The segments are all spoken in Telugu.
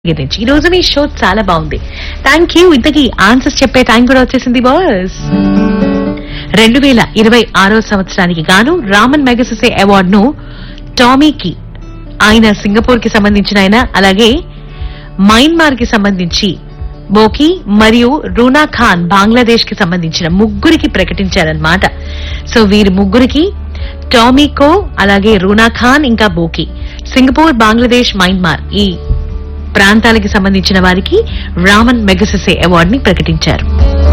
గురించి ఈ రోజు మీ షో చాలా బాగుంది థ్యాంక్ యూ ఇంతకీ ఆన్సర్స్ చెప్పే టైం కూడా వచ్చేసింది బాస్ రెండు వేల ఇరవై ఆరో సంవత్సరానికి గాను రామన్ మెగసెసే అవార్డ్ ను టామీకి ఆయన సింగపూర్ కి సంబంధించిన ఆయన అలాగే మయన్మార్ కి సంబంధించి బోకి మరియు రూనా ఖాన్ బంగ్లాదేశ్ కి సంబంధించిన ముగ్గురికి ప్రకటించారన్నమాట సో వీరి ముగ్గురికి టామీకో అలాగే రూనా ఖాన్ ఇంకా బోకి సింగపూర్ బంగ్లాదేశ్ మయన్మార్ ఈ ప్రాంతాలకి సంబంధించిన వారికి రామన్ మెగసెసే అవార్డ్ ని ప్రకటించారు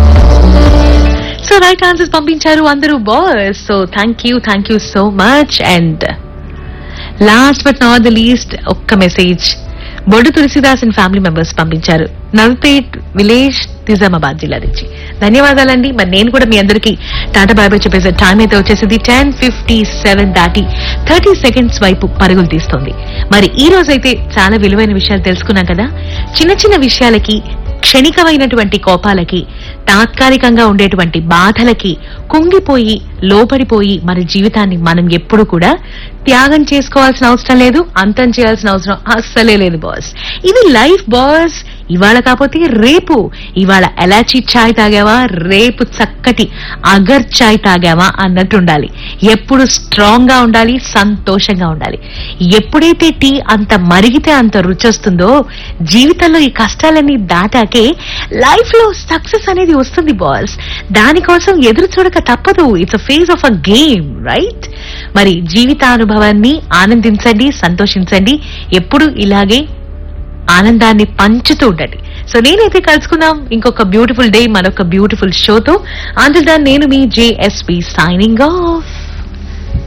సో రైట్ ఆన్సర్స్ పంపించారు అందరూ boss so thank you thank you so much and last but not the least ఒక్క message Boddu Tulasidas and family members పంపించారు నల్పేట్ విలేజ్ నిజామాబాద్ జిల్లా నుంచి ధన్యవాదాలండి మరి నేను కూడా మీ అందరికీ టాటా బాబాయ్ చెప్పేసే టైం అయితే వచ్చేసింది టెన్ ఫిఫ్టీ సెవెన్ దాటి థర్టీ సెకండ్స్ వైపు పరుగులు తీస్తుంది మరి ఈ రోజైతే చాలా విలువైన విషయాలు తెలుసుకున్నాం కదా చిన్న చిన్న విషయాలకి క్షణికమైనటువంటి కోపాలకి తాత్కాలికంగా ఉండేటువంటి బాధలకి కుంగిపోయి లోపడిపోయి మన జీవితాన్ని మనం ఎప్పుడు కూడా త్యాగం చేసుకోవాల్సిన అవసరం లేదు అంతం చేయాల్సిన అవసరం అస్సలే లేదు బాస్ ఇది లైఫ్ బాస్ ఇవాళ కాకపోతే రేపు ఇవాళ ఎలాచీ చాయ్ తాగావా రేపు చక్కటి అగర్ చాయ్ తాగావా అన్నట్టు ఉండాలి ఎప్పుడు స్ట్రాంగ్ గా ఉండాలి సంతోషంగా ఉండాలి ఎప్పుడైతే టీ అంత మరిగితే అంత రుచి వస్తుందో జీవితంలో ఈ కష్టాలన్నీ దాటాకే లైఫ్ లో సక్సెస్ అనేది వస్తుంది బాస్ దానికోసం ఎదురు చూడక తప్పదు it's a phase of a game right మరి జీవితానుభవాన్ని ఆనందించండి సంతోషించండి ఎప్పుడు ఇలాగే ఆనందాన్ని పంచుతూ ఉండండి సో నేనైతే కలుసుకుందాం ఇంకొక బ్యూటిఫుల్ డే మరొక బ్యూటిఫుల్ షోతో అందులో నేను మీ జేఎస్పి సైనింగ్ ఆఫ్